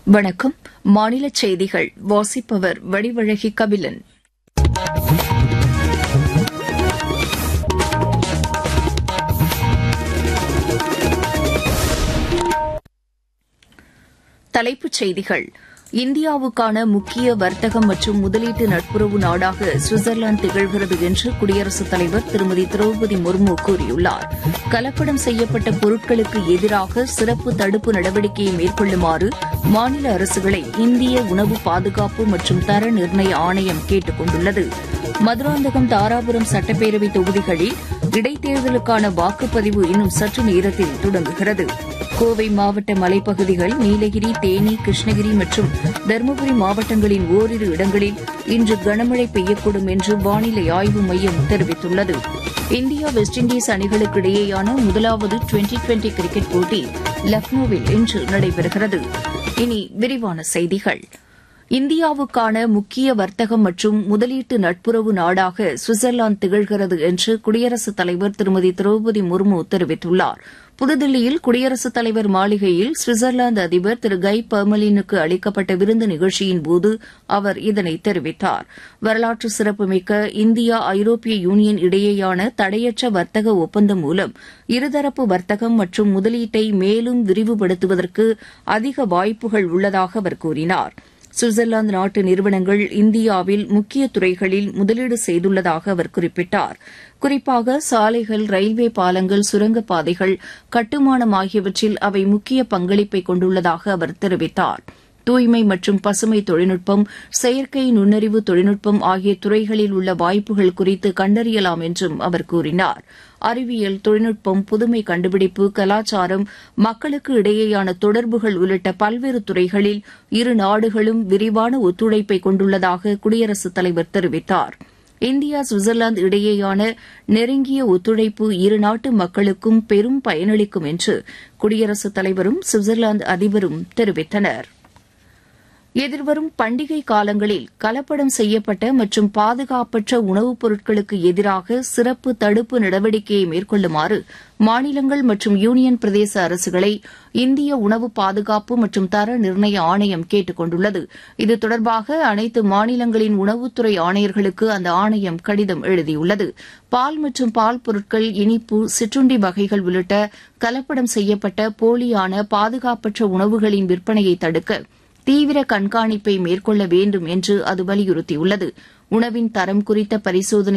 வணக்கம் மாநில செய்திகள் வாசிப்பவர் வடிவழகி கபிலன் தலைப்புச் செய்திகள் இந்தியாவுக்கான முக்கிய வர்த்தகம் மற்றும் முதலீட்டு நட்புறவு நாடாக சுவிட்சர்லாந்து திகழ்கிறது என்று குடியரசுத் தலைவர் திருமதி திரௌபதி முர்மு கூறியுள்ளார் கலப்படம் செய்யப்பட்ட பொருட்களுக்கு எதிராக சிறப்பு தடுப்பு நடவடிக்கையை மேற்கொள்ளுமாறு மாநில அரசுகளை இந்திய உணவு பாதுகாப்பு மற்றும் தர நிர்ணய ஆணையம் கேட்டுக் கொண்டுள்ளது மதுராந்தகம் தாராபுரம் சட்டப்பேரவை தொகுதிகளில் இடைத்தேர்தலுக்கான வாக்குப்பதிவு இன்னும் சற்று நேரத்தில் தொடங்குகிறது கோவை மாவட்ட மலைப்பகுதிகள் நீலகிரி தேனி கிருஷ்ணகிரி மற்றும் தருமபுரி மாவட்டங்களின் ஓரிரு இடங்களில் இன்று கனமழை பெய்யக்கூடும் என்று வானிலை ஆய்வு மையம் தெரிவித்துள்ளது இந்தியா வெஸ்ட் இண்டீஸ் அணிகளுக்கு இடையேயான முதலாவது டுவெண்டி டுவெண்டி கிரிக்கெட் போட்டி லக்னோவில் இன்று நடைபெறுகிறது இனி விரிவான செய்திகள் இந்தியாவுக்கான முக்கிய வர்த்தகம் மற்றும் முதலீட்டு நட்புறவு நாடாக சுவிட்சர்லாந்து திகழ்கிறது என்று குடியரசுத் தலைவர் திருமதி திரௌபதி முர்மு தெரிவித்துள்ளார் புதுதில்லியில் குடியரசுத் தலைவர் மாளிகையில் சுவிட்சர்லாந்து அதிபர் திரு கை பர்மலினுக்கு அளிக்கப்பட்ட விருந்து நிகழ்ச்சியின்போது அவர் இதனை தெரிவித்தார் வரலாற்று சிறப்புமிக்க இந்தியா ஐரோப்பிய யூனியன் இடையேயான தடையற்ற வர்த்தக ஒப்பந்தம் மூலம் இருதரப்பு வர்த்தகம் மற்றும் முதலீட்டை மேலும் விரிவுபடுத்துவதற்கு அதிக வாய்ப்புகள் உள்ளதாக அவர் கூறினார் சுவிட்சர்லாந்து நாட்டு நிறுவனங்கள் இந்தியாவில் முக்கிய துறைகளில் முதலீடு செய்துள்ளதாக அவர் குறிப்பிட்டார் குறிப்பாக சாலைகள் ரயில்வே பாலங்கள் சுரங்கப்பாதைகள் கட்டுமானம் ஆகியவற்றில் அவை முக்கிய பங்களிப்பை கொண்டுள்ளதாக அவர் தெரிவித்தார் தூய்மை மற்றும் பசுமை தொழில்நுட்பம் செயற்கை நுண்ணறிவு தொழில்நுட்பம் ஆகிய துறைகளில் உள்ள வாய்ப்புகள் குறித்து கண்டறியலாம் என்றும் அவர் கூறினார் அறிவியல் தொழில்நுட்பம் புதுமை கண்டுபிடிப்பு கலாச்சாரம் மக்களுக்கு இடையேயான தொடர்புகள் உள்ளிட்ட பல்வேறு துறைகளில் இரு நாடுகளும் விரிவான ஒத்துழைப்பை கொண்டுள்ளதாக குடியரசுத் தலைவர் தெரிவித்தார் இந்தியா சுவிட்சர்லாந்து இடையேயான நெருங்கிய ஒத்துழைப்பு இரு நாட்டு மக்களுக்கும் பெரும் பயனளிக்கும் என்று குடியரசுத் தலைவரும் சுவிட்சர்லாந்து அதிபரும் தெரிவித்தனா் எதிர்வரும் பண்டிகை காலங்களில் கலப்படம் செய்யப்பட்ட மற்றும் பாதுகாப்பற்ற உணவுப் பொருட்களுக்கு எதிராக சிறப்பு தடுப்பு நடவடிக்கையை மேற்கொள்ளுமாறு மாநிலங்கள் மற்றும் யூனியன் பிரதேச அரசுகளை இந்திய உணவு பாதுகாப்பு மற்றும் தர நிர்ணய ஆணையம் கேட்டுக் கொண்டுள்ளது இது தொடர்பாக அனைத்து மாநிலங்களின் உணவுத்துறை ஆணையர்களுக்கு அந்த ஆணையம் கடிதம் எழுதியுள்ளது பால் மற்றும் பால் பொருட்கள் இனிப்பு சிற்றுண்டி வகைகள் உள்ளிட்ட கலப்படம் செய்யப்பட்ட போலியான பாதுகாப்பற்ற உணவுகளின் விற்பனையை தடுக்க தீவிர கண்காணிப்பை மேற்கொள்ள வேண்டும் என்று அது வலியுறுத்தியுள்ளது உணவின் தரம் குறித்த பரிசோதனை